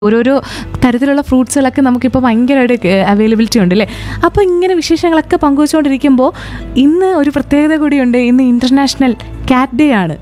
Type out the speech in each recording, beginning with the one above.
ഓരോരോ തരത്തിലുള്ള ഫ്രൂട്ട്സുകളൊക്കെ നമുക്കിപ്പോൾ ഭയങ്കരമായിട്ട് അവൈലബിലിറ്റി ഉണ്ട് അല്ലേ അപ്പോൾ ഇങ്ങനെ വിശേഷങ്ങളൊക്കെ പങ്കുവച്ചുകൊണ്ടിരിക്കുമ്പോൾ ഇന്ന് ഒരു പ്രത്യേകത കൂടിയുണ്ട് ഇന്ന് ഇൻ്റർനാഷണൽ കാറ്റ് ഡേ ആണ്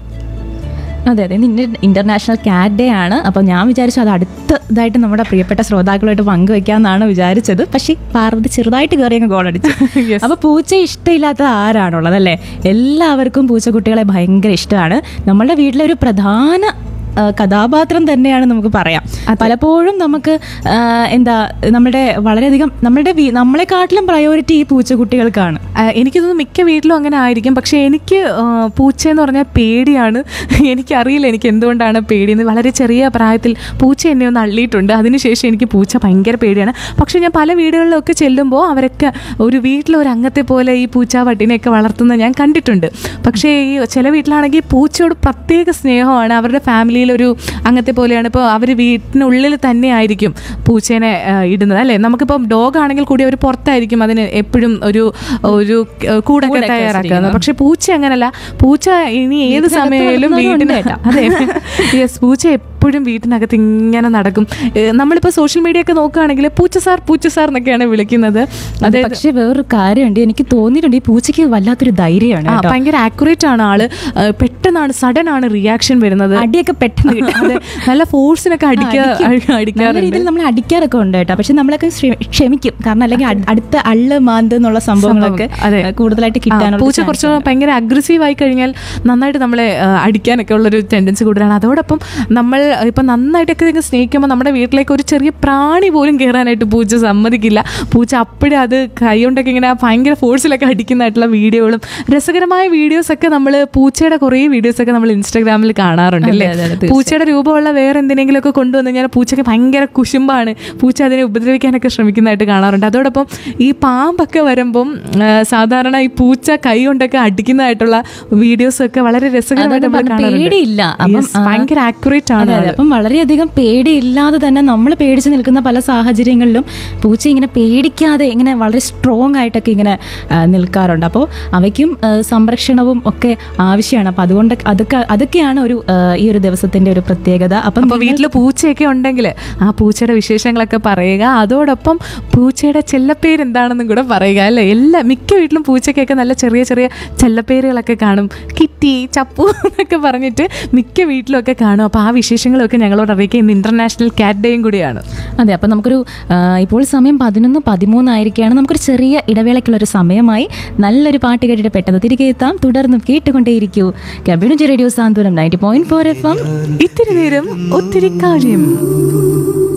അതെ അതെ ഇന്ന് ഇന്റർനാഷണൽ കാറ്റ് ഡേ ആണ് അപ്പോൾ ഞാൻ വിചാരിച്ചു അത് അടുത്തതായിട്ട് നമ്മുടെ പ്രിയപ്പെട്ട ശ്രോതാക്കളുമായിട്ട് പങ്കുവെക്കാമെന്നാണ് വിചാരിച്ചത് പക്ഷേ പാർവതി ചെറുതായിട്ട് കയറി അങ്ങ് ഗോളടിച്ചു Yes. അപ്പോൾ പൂച്ച ഇഷ്ടമില്ലാത്ത ആരാണുള്ളത് അല്ലേ എല്ലാവർക്കും പൂച്ചക്കുട്ടികളെ ഭയങ്കര ഇഷ്ടമാണ് നമ്മളുടെ വീട്ടിലെ ഒരു പ്രധാന ആ, കഥാപാത്രം തന്നെയാണ് നമുക്ക് പറയാം പലപ്പോഴും നമുക്ക് ആ, എന്താ നമ്മുടെ വളരെയധികം നമ്മുടെ വീ- നമ്മളെക്കാട്ടിലും പ്രയോറിറ്റി ഈ പൂച്ചക്കുട്ടികൾക്കാണ് ആ, എനിക്ക് തോന്നുന്നു മിക്ക വീട്ടിലും അങ്ങനെ ആയിരിക്കും പക്ഷേ എനിക്ക് ആ, പൂച്ച എന്ന് പറഞ്ഞാൽ പേടിയാണ് എനിക്കറിയില്ല എനിക്ക് എന്തുകൊണ്ടാണ് പേടിയെന്ന് വളരെ ചെറിയ പ്രായത്തിൽ പൂച്ച എന്നെ ഒന്ന് അള്ളിയിട്ടുണ്ട് അതിനുശേഷം എനിക്ക് പൂച്ച ഭയങ്കര പേടിയാണ് പക്ഷേ ഞാൻ പല വീടുകളിലൊക്കെ ചെല്ലുമ്പോൾ അവരൊക്കെ ഒരു വീട്ടിലെ ഒരു അംഗത്തെ പോലെ ഈ പൂച്ച പട്ടിനെയൊക്കെ വളർത്തുന്നത് ഞാൻ കണ്ടിട്ടുണ്ട് പക്ഷേ ഈ ചില വീട്ടിലാണെങ്കിൽ പൂച്ചയോട് പ്രത്യേക സ്നേഹമാണ് അവരുടെ ഫാമിലിയിൽ ഒരു അംഗത്തെ പോലെയാണ് ഇപ്പോൾ അവർ വീട്ടിനുള്ളിൽ തന്നെ ആയിരിക്കും പൂച്ചേനെ ആ, ഇടുന്നത് അല്ലേ നമുക്കിപ്പം ഡോഗ് ആണെങ്കിൽ കൂടി അവർ പുറത്തായിരിക്കും അതിന് എപ്പോഴും ഒരു ഒരു കൂടൊക്കെ കൂടൊക്കെ തയ്യാറാക്കുന്നത് വെച്ചിരിക്കുന്നത്. പക്ഷെ പൂച്ച അങ്ങനല്ല പൂച്ച ഇനി ഏത് വീട്ടിനകത്ത് സമയമായാലും വളർത്തുന്നവരും വീട്ടിന് ഉണ്ട് അതെ യെസ് പൂച്ച എപ്പോഴും വീട്ടിനകത്ത് ഇങ്ങനെ നടക്കും ഏ, നമ്മളിപ്പോൾ സോഷ്യൽ മീഡിയ ഒക്കെ നോക്കുകയാണെങ്കിൽ പൂച്ച സാർ പൂച്ച സാർ എന്നൊക്കെയാണ് വിളിക്കുന്നത് അത് അതായത് പക്ഷേ വേറൊരു കാര്യമുണ്ട് എനിക്ക് തോന്നിയിട്ടുണ്ട് ഈ പൂച്ചയ്ക്ക് വല്ലാത്തൊരു ധൈര്യമാണ് ആ, കേട്ടോ ഭയങ്കര ആക്യുറേറ്റ് ആണ് ആള് ആ, പെട്ടെന്നാണ് സഡൻ ആണ് റിയാക്ഷൻ വരുന്നത് അടിയൊക്കെ പെട്ടെന്ന് കിട്ടും അതെ നല്ല ഫോഴ്സിനൊക്കെ അടിക്കാ നല്ല അടിക്കാറുണ്ട് രീതിയിൽ നമ്മൾ അടിക്കാറൊക്കെ ഉണ്ട് കേട്ടോ പക്ഷെ നമ്മളൊക്കെ ശ്രമി- ക്ഷമിക്കും കാരണം അല്ലെങ്കിൽ അട്- അടുത്ത അള്ള് മാന്ത് എന്നുള്ള സംഭവങ്ങളൊക്കെ അതെ. ഏഹ്, കൂടുതലായിട്ട് ആ, കിട്ടാനുള്ള പൂച്ച കുറച്ച് ഭയങ്കര അഗ്രസീവ് ആയി കഴിഞ്ഞാൽ നന്നായിട്ട് നമ്മളെ ആ, അടിക്കാനൊക്കെ ഉള്ളൊരു ടെൻഡൻസി കൂടുതലാണ് അതോടൊപ്പം നമ്മൾ ഇപ്പം നന്നായിട്ടൊക്കെ ഇങ്ങ് സ്നേഹിക്കുമ്പോൾ നമ്മുടെ വീട്ടിലേക്ക് ഒരു ചെറിയ പ്രാണി പോലും കയറാനായിട്ട് പൂച്ച സമ്മതിക്കില്ല പൂച്ച അപ്പോഴും അത് കൈ കൊണ്ടൊക്കെ ഇങ്ങനെ ഭയങ്കര ഫോഴ്സിലൊക്കെ അടിക്കുന്നതായിട്ടുള്ള വീഡിയോകളും രസകരമായ വീഡിയോസൊക്കെ നമ്മൾ പൂച്ചയുടെ കുറേ വീഡിയോസൊക്കെ നമ്മൾ ഇൻസ്റ്റാഗ്രാമിൽ കാണാറുണ്ട് അല്ലേ അതെ, അതെ, തീർച്ചയായും. പൂച്ചയുടെ രൂപമുള്ള വേറെ എന്തിനെങ്കിലുമൊക്കെ കൊണ്ടുവന്നു കഴിഞ്ഞാൽ പൂച്ചയ്ക്ക് ഭയങ്കര കുശുമ്പാണ് പൂച്ച അതിനെ ഉപദ്രവിക്കാനൊക്കെ ശ്രമിക്കുന്നതായിട്ട് കാണാറുണ്ട് അതോടൊപ്പം ഈ പാമ്പൊക്കെ വരുമ്പം ആ, സാധാരണ ഈ പൂച്ച കൈ കൊണ്ടൊക്കെ അടിക്കുന്നതായിട്ടുള്ള വീഡിയോസ് ഒക്കെ വളരെ രസകരമായിട്ട് നമ്മൾ അതാണ് കാണാറുണ്ട് പേടിയില്ല. അപ്പം, Yes, ആ, ഭയങ്കര ആക്യുറേറ്റ് ആണ് അതെ, അതെ. ആള്. അപ്പം വളരെയധികം പേടിയില്ലാതെ തന്നെ നമ്മൾ പേടിച്ച് നിൽക്കുന്ന പല സാഹചര്യങ്ങളിലും പൂച്ച ഇങ്ങനെ പേടിക്കാതെ ഇങ്ങനെ വളരെ സ്ട്രോങ് ആയിട്ടൊക്കെ ഇങ്ങനെ ആ, നിൽക്കാറുണ്ട് അപ്പോൾ അവയ്ക്കും ആ, സംരക്ഷണവും ഒക്കെ ആവശ്യമാണ് അപ്പം അതുകൊണ്ട് അതൊക്കെ അതൊക്കെയാണ് ഒരു ആ, ഈ ഒരു ദിവസത്തിന്റെ ഒരു പ്രത്യേകത അപ്പം അപ്പോൾ വീട്ടിൽ പൂച്ചയൊക്കെ ഉണ്ടെങ്കിൽ ആ പൂച്ചയുടെ വിശേഷങ്ങളൊക്കെ പറയുക അതോടൊപ്പം പൂച്ചയുടെ ചെല്ലപ്പേര് എന്താണെന്നും കൂടെ പറയുക അല്ലേ എല്ലാ മിക്ക വീട്ടിലും പൂച്ചയ്ക്കൊക്കെ നല്ല ചെറിയ ചെറിയ ചെല്ലപ്പേരുകളൊക്കെ കാണും കിറ്റി ചപ്പു എന്നൊക്കെ പറഞ്ഞിട്ട് മിക്ക വീട്ടിലൊക്കെ കാണും അപ്പോൾ ആ വിശേഷങ്ങളൊക്കെ ഞങ്ങളോട് അറിയിക്കുക ഇന്ന് ഇന്റർനാഷണൽ കാറ്റ് ഡേയും കൂടിയാണ് അതെ അപ്പം നമുക്കൊരു ആ, ഇപ്പോൾ സമയം പതിനൊന്ന് പതിമൂന്നായിരിക്കുകയാണ് നമുക്കൊരു ചെറിയ ഇടവേളയ്ക്കുള്ള ഒരു സമയമായി നല്ലൊരു പാട്ട് കേട്ടിട്ട് പെട്ടെന്ന് തിരികെ എത്താം തുടർന്നും കേട്ടുകൊണ്ടേയിരിക്കൂ community radio Santhwanam ninety point four F M ഇത്തിരി നേരം ഒത്തിരി കാര്യം